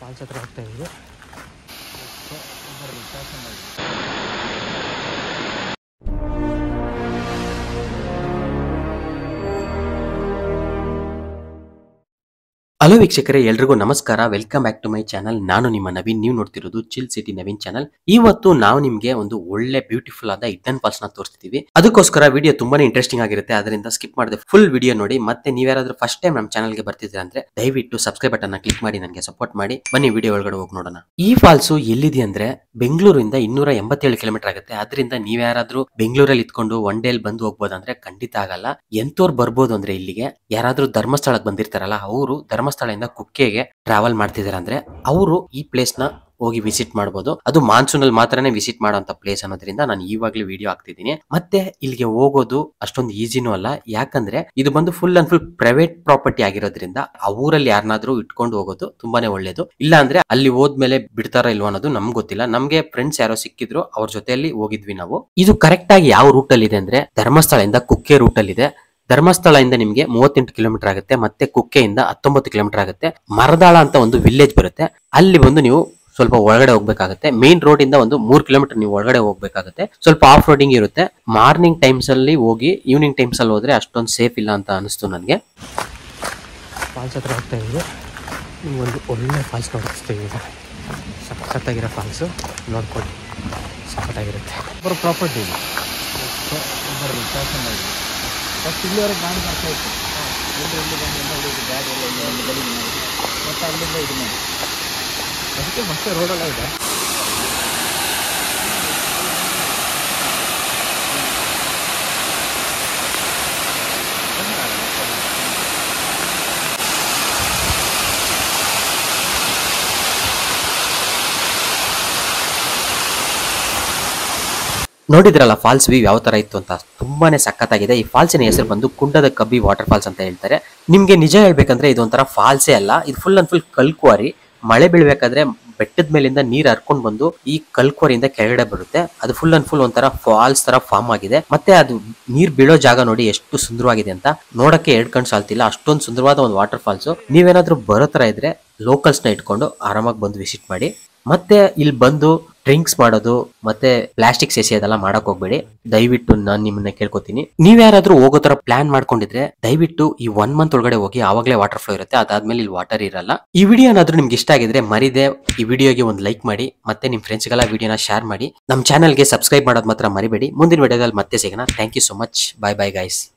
falls ಹತ್ರ ಹೋಗ್ತಾ ಇದ್ದೀವಿ ಹಲೋ ವೀಕ್ಷಕರೇ ಎಲ್ರಿಗೂ ನಮಸ್ಕಾರ welcome back to my channel ನಾನು ನಿಮ್ಮ ನವೀನ್ ನೀವು ನೋಡ್ತಿರೋದು ಚಿಲ್ ಸಿಟಿ ನವೀನ್ ಚಾನಲ್ ಇವತ್ತು ನಾವು ನಿಮಗೆ ಒಂದು ಒಳ್ಳೆ ಬ್ಯೂಟಿಫುಲ್ ಆದ ಇದ್ದನ್ ಫಾಲ್ಸ್ ನ ತೋರಿಸ್ತೀವಿ ಅದಕ್ಕೋಸ್ಕರ ವಿಡಿಯೋ ತುಂಬಾನೇ ಇಂಟ್ರೆಸ್ಟಿಂಗ್ ಆಗಿರುತ್ತೆ ಅದರಿಂದ ಸ್ಕಿಪ್ ಮಾಡದೆ ಫುಲ್ ವಿಡಿಯೋ ನೋಡಿ ಮತ್ತೆ ನೀವ್ಯಾರಾದ್ರೂ ಫಸ್ಟ್ ಟೈಮ್ ನಮ್ಮ ಚಾನಲ್ಗೆ ಬರ್ತಿದ್ರೆ ಅಂದ್ರೆ ದಯವಿಟ್ಟು ಸಬ್ಸ್ಕ್ರೈಬ್ ಬಟನ್ ಕ್ಲಿಕ್ ಮಾಡಿ ನನಗೆ ಸಪೋರ್ಟ್ ಮಾಡಿ ಬನ್ನಿ ವಿಡಿಯೋ ಒಳಗಡೆ ಹೋಗಿ ನೋಡೋಣ ಈ ಫಾಲ್ಸ್ ಎಲ್ಲಿದೆ ಅಂದ್ರೆ ಬೆಂಗಳೂರಿಂದ ಇನ್ನೂರ ಎಂಬತ್ತೇಳು ಕಿಲೋಮೀಟರ್ ಆಗುತ್ತೆ ಅದರಿಂದ ನೀವ್ಯಾರಾದ್ರೂ ಬೆಂಗಳೂರಲ್ಲಿ ಇತ್ಕೊಂಡು ಒನ್ ಡೇಲ್ ಬಂದು ಹೋಗ್ಬೋದಂದ್ರೆ ಖಂಡಿತ ಆಗಲ್ಲ ಎಂತೋರ್ ಬರ್ಬೋದು ಅಂದ್ರೆ ಇಲ್ಲಿಗೆ ಯಾರಾದ್ರೂ ಧರ್ಮಸ್ಥಳಕ್ಕೆ ಬಂದಿರ್ತಾರಲ್ಲ ಅವರು ಧರ್ಮಸ್ಥಳದಿಂದ ಕುಕ್ಕೆಗೆ ಟ್ರಾವೆಲ್ ಮಾಡ್ತಿದಾರೆ ಅಂದ್ರೆ ಅವರು ಈ ಪ್ಲೇಸ್ ನ ಹೋಗಿ ವಿಸಿಟ್ ಮಾಡಬಹುದು ಅದು ಮಾನ್ಸೂನ್ ಅಲ್ಲಿ ಮಾತ್ರನೇ ವಿಸಿಟ್ ಮಾಡುವಂತ ಪ್ಲೇಸ್ ಅನ್ನೋದ್ರಿಂದ ನಾನು ಇವಾಗ್ಲೇ ವಿಡಿಯೋ ಹಾಕ್ತಿದ್ದೀನಿ ಮತ್ತೆ ಇಲ್ಲಿಗೆ ಹೋಗೋದು ಅಷ್ಟೊಂದು ಈಸಿನೂ ಅಲ್ಲ ಯಾಕಂದ್ರೆ ಇದು ಬಂದು full and full private property ಆಗಿರೋದ್ರಿಂದ ಆ ಊರಲ್ಲಿ ಯಾರನ್ನಾದ್ರೂ ಇಟ್ಕೊಂಡು ಹೋಗೋದು ತುಂಬಾನೇ ಒಳ್ಳೇದು ಇಲ್ಲ ಅಂದ್ರೆ ಅಲ್ಲಿ ಹೋದ್ಮೇಲೆ ಬಿಡ್ತಾರ ಇಲ್ವೋ ಅನ್ನೋದು ನಮ್ಗೆ ಗೊತ್ತಿಲ್ಲ ನಮ್ಗೆ ಫ್ರೆಂಡ್ಸ್ ಯಾರೋ ಸಿಕ್ಕಿದ್ರು ಅವ್ರ ಜೊತೆಯಲ್ಲಿ ಹೋಗಿದ್ವಿ ನಾವು ಇದು ಕರೆಕ್ಟ್ ಆಗಿ ಯಾವ ರೂಟ್ ಅಲ್ಲಿ ಇದೆ ಅಂದ್ರೆ ಧರ್ಮಸ್ಥಳದಿಂದ ಕುಕ್ಕೆ ರೂಟ್ ಅಲ್ಲಿ ಇದೆ ಧರ್ಮಸ್ಥಳದಿಂದ ನಿಮಗೆ ಮೂವತ್ತೆಂಟು ಕಿಲೋಮೀಟರ್ ಆಗುತ್ತೆ ಮತ್ತೆ ಕುಕ್ಕೆಯಿಂದ ಹತ್ತೊಂಬತ್ತು ಕಿಲೋಮೀಟರ್ ಆಗುತ್ತೆ ಮರದಾಳ ಅಂತ ಒಂದು ವಿಲೇಜ್ ಬರುತ್ತೆ ಅಲ್ಲಿ ಬಂದು ನೀವು ಸ್ವಲ್ಪ ಒಳಗಡೆ ಹೋಗ್ಬೇಕಾಗುತ್ತೆ ಮೇನ್ ರೋಡ್ ಇಂದ ಒಂದು ಮೂರ್ ಕಿಲೋಮೀಟರ್ ನೀವು ಒಳಗಡೆ ಹೋಗ್ಬೇಕಾಗುತ್ತೆ ಸ್ವಲ್ಪ ಆಫ್ ರೋಡಿಂಗ್ ಇರುತ್ತೆ ಮಾರ್ನಿಂಗ್ ಟೈಮ್ಸ್ ಅಲ್ಲಿ ಹೋಗಿ ಈವ್ನಿಂಗ್ ಟೈಮ್ಸ್ ಅಲ್ಲಿ ಹೋದ್ರೆ ಅಷ್ಟೊಂದು ಸೇಫ್ ಇಲ್ಲ ಅಂತ ಅನಿಸ್ತು ನನಗೆ ಫಾಲ್ಸ್ ಹತ್ರ ಹೋಗ್ತಾ ಇದ್ದೀವಿ ನಿಮ್ಗೊಂದು ಒಳ್ಳೆ ಫಾಲ್ಸ್ ನೋಡಿಸ್ತೀವಿ ಈಗ ಸಖತ್ತಾಗಿರೋ ಫಾಲ್ಸು ನೋಡ್ಕೊಳ್ಳಿ ಸಖತ್ತಾಗಿರುತ್ತೆ ಒಬ್ಬರು ಪ್ರಾಪರ್ಟಿ ಇದೆ ಒಬ್ಬರು ಕೆಲಸ ಮಾಡಿ ಫಸ್ಟ್ ಇಲ್ಲಿವರೆಗೆ ನಾನು ಮಾಡ್ತಾ ಇತ್ತು ಎಲ್ಲಿ ಎಲ್ಲಿ ಬಂದು ಎಲ್ಲ ಹುಡುಗಿ ಗಾಡಿ ಎಲ್ಲ ಇಲ್ಲಿ ಒಂದು ಗಲೀಜು ಮಾಡಿ ಮತ್ತು ಅಲ್ಲಿಂದ ಇದು ಮಾಡಿ ಅದಕ್ಕೆ ಮತ್ತೆ ರೋಡೆಲ್ಲ ಇದೆ ನೋಡಿದ್ರಲ್ಲ ಫಾಲ್ಸ್ ವ್ಯೂ ಯಾವ ತರ ಇತ್ತು ಅಂತ ತುಂಬಾನೇ ಸಖತ್ತಾಗಿದೆ ಈ ಫಾಲ್ಸಿನ ಹೆಸರು ಬಂದು ಕುಂಡದ ಕಬ್ಬಿ ವಾಟರ್ ಫಾಲ್ಸ್ ಅಂತ ಹೇಳ್ತಾರೆ ನಿಮ್ಗೆ ನಿಜ ಹೇಳ್ಬೇಕಂದ್ರೆ ಇದೊಂಥರ ಫಾಲ್ಸೇ ಅಲ್ಲ ಇದು ಫುಲ್ ಅಂಡ್ ಫುಲ್ ಕಲ್ಕುವಾರಿ ಮಳೆ ಬೀಳ್ಬೇಕಾದ್ರೆ ಬೆಟ್ಟದ ಮೇಲಿಂದ ನೀರ್ ಹರ್ಕೊಂಡ್ ಬಂದು ಈ ಕಲ್ಕುವರಿಯಿಂದ ಕೆಳಗಡೆ ಬರುತ್ತೆ ಅದು ಫುಲ್ ಅಂಡ್ ಫುಲ್ ಒಂಥರ ಫಾಲ್ಸ್ ತರ ಫಾರ್ಮ್ ಆಗಿದೆ ಮತ್ತೆ ಅದು ನೀರ್ ಬೀಳೋ ಜಾಗ ನೋಡಿ ಎಷ್ಟು ಸುಂದರವಾಗಿದೆ ಅಂತ ನೋಡಕ್ಕೆ ಎರಡ್ ಕಣ್ ಸಾಲ್ತಿಲ್ಲ ಅಷ್ಟೊಂದು ಸುಂದರವಾದ ಒಂದು ವಾಟರ್ ಫಾಲ್ಸ್ ನೀವೇನಾದ್ರೂ ಬರೋ ತರ ಇದ್ರೆ ಲೋಕಲ್ಸ್ ನ ಇಟ್ಕೊಂಡು ಆರಾಮಾಗಿ ಬಂದು ವಿಸಿಟ್ ಮಾಡಿ ಮತ್ತೆ ಇಲ್ಲಿ ಬಂದು ಡ್ರಿಂಕ್ಸ್ ಮಾಡೋದು ಮತ್ತೆ ಪ್ಲಾಸ್ಟಿಕ್ ಸೆಸಿ ಅದೆಲ್ಲ ಮಾಡಕ್ ಹೋಗ್ಬೇಡಿ ದಯವಿಟ್ಟು ನಾನು ನಿಮ್ಮನ್ನ ಕೇಳ್ಕೊತೀನಿ ನೀವ್ ಯಾರಾದ್ರೂ ಹೋಗೋ ತರ ಪ್ಲಾನ್ ಮಾಡ್ಕೊಂಡಿದ್ರೆ ದಯವಿಟ್ಟು ಈ ಒನ್ ಮಂತ್ ಒಳಗಡೆ ಹೋಗಿ ಆವಾಗಲೇ ವಾಟರ್ ಫ್ಲೋ ಇರುತ್ತೆ ಅದಾದ್ಮೇಲೆ ಇಲ್ಲಿ ವಾಟರ್ ಇರಲ್ಲ ಈ ವಿಡಿಯೋ ಏನಾದ್ರೂ ನಿಮ್ಗೆ ಇಷ್ಟ ಆಗಿದ್ರೆ ಮರಿದೆ ಈ ವಿಡಿಯೋಗೆ ಒಂದು ಲೈಕ್ ಮಾಡಿ ಮತ್ತೆ ನಿಮ್ ಫ್ರೆಂಡ್ಸ್ಗೆಲ್ಲ ವಿಡಿಯೋನ ಶೇರ್ ಮಾಡಿ ನಮ್ಮ ಚಾನಲ್ಗೆ ಸಬ್ಸ್ಕ್ರೈಬ್ ಮಾಡೋದು ಮಾತ್ರ ಮರಿಬೇಡಿ ಮುಂದಿನ ವಿಡಿಯೋದಲ್ಲಿ ಮತ್ತೆ ಸಿಗೋಣ thank you so much bye bye guys